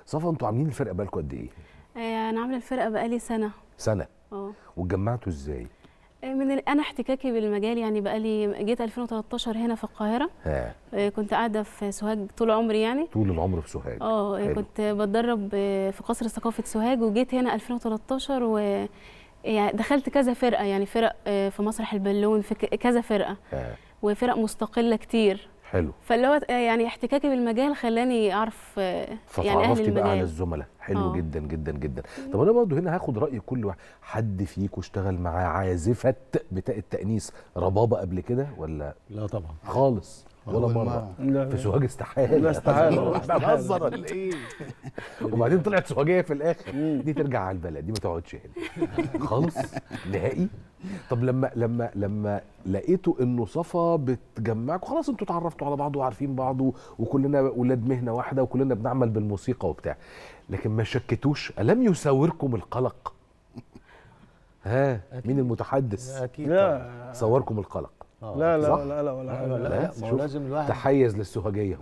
صفا انتوا عاملين الفرقه بقالكم قد ايه آه، انا عامله الفرقه بقالي سنه سنه اه واتجمعتوا ازاي آه، من ال- انا احتكاكي بالمجال يعني بقالي جيت 2013 هنا في القاهره ها آه، كنت قاعده في سوهاج طول عمري يعني طول العمر في سوهاج اه حلو. كنت بتدرب آه، في قصر ثقافه سوهاج وجيت هنا 2013 و يعني دخلت كذا فرقه يعني فرق آه، في مسرح البالون في ك- كذا فرقه ها وفرق مستقله كتير حلو فاللي هو آه، يعني احتكاكي بالمجال خلاني اعرف آه، يعني اهل فتعرفتي بقى على المجال الزملاء حلو آه. جدا جدا جدا طب انا برضه هنا هاخد راي كل واحد حد فيكم اشتغل مع عازفه بتاع التانيث ربابه قبل كده ولا لا طبعا خالص ولا أول مره مرة. في سوهاج استحاله لا، استحالة. بهزر ولا ايه وبعدين طلعت سوهاجيه في الاخر دي ترجع على البلد دي ما تقعدش هنا خالص نهائي طب لما لما لما لقيتوا انه صفا بتجمعكم خلاص انتوا اتعرفتوا على بعض وعارفين بعض و- وكلنا ولاد مهنه واحده وكلنا بنعمل بالموسيقى وبتاع لكن ما شكتوش الم يساوركم القلق ها مين المتحدث اكيد لا صوركم القلق طبعاً. لا صح؟ لا لا لا ولا لا, حاجه لا, لا، لا ما هو شوف. لازم الواحد تحيز للسوهجيه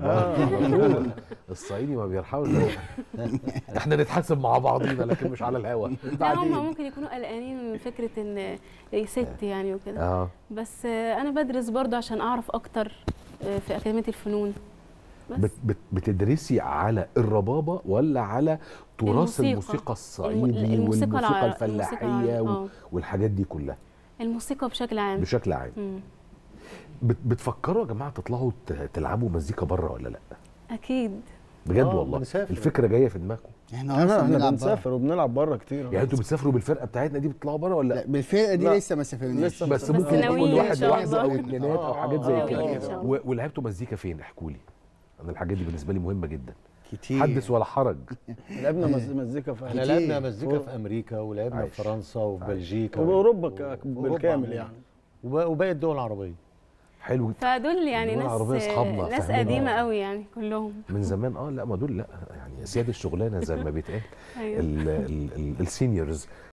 الصعيدي ما بيرحمش احنا نتحاسب مع بعضينا لكن مش على الهوا لا هم ممكن يكونوا قلقانين من فكره ان ست يعني وكده اه بس آه، انا بدرس برضه عشان اعرف اكتر آه، في اكاديميه الفنون بس بت بت بتدرسي على الربابه ولا على تراث الموسيقى. الموسيقى الصعيدي الم- الموسيقى والموسيقى الع- الفلاحيه الموسيقى- وال- آه. والحاجات دي كلها الموسيقى بشكل عام بشكل عام مم. بت بتفكروا يا جماعه تطلعوا ت- تلعبوا مزيكا بره ولا لا اكيد بجد آه، والله بنسافر. الفكره جايه في دماغكم احنا احنا اصلا احنا بنلعب بنسافر وبنلعب بره كتير يعني انتوا بتسافروا بالفرقه بتاعتنا دي بتطلعوا بره ولا لا بالفرقه دي لا. لسه ما سافرناش لسه بس بس ممكن تكون ناويين إن واحد شاء لوحده او الله. اتنينات او حاجات زي آه، كده ناويين إن شاء الله. و- ولعبتوا مزيكا فين احكوا لي انا الحاجات دي بالنسبه لي مهمه جدا كتير حدث ولا حرج لعبنا مز- مزيكا في احنا كتير. لعبنا مزيكا في امريكا ولعبنا عايش. في فرنسا وفي بلجيكا واوروبا و- ك- وأوروبا بالكامل عموماً. يعني وب- وباقي الدول العربيه حلو فدول يعني دول ناس عربية أصحابنا، ناس فاهمين. قديمه آه. قوي يعني كلهم من زمان اه لا ما دول لا يعني سياد الشغلانه زي ما بيتقال ايوه ال- ال- ال- السينيورز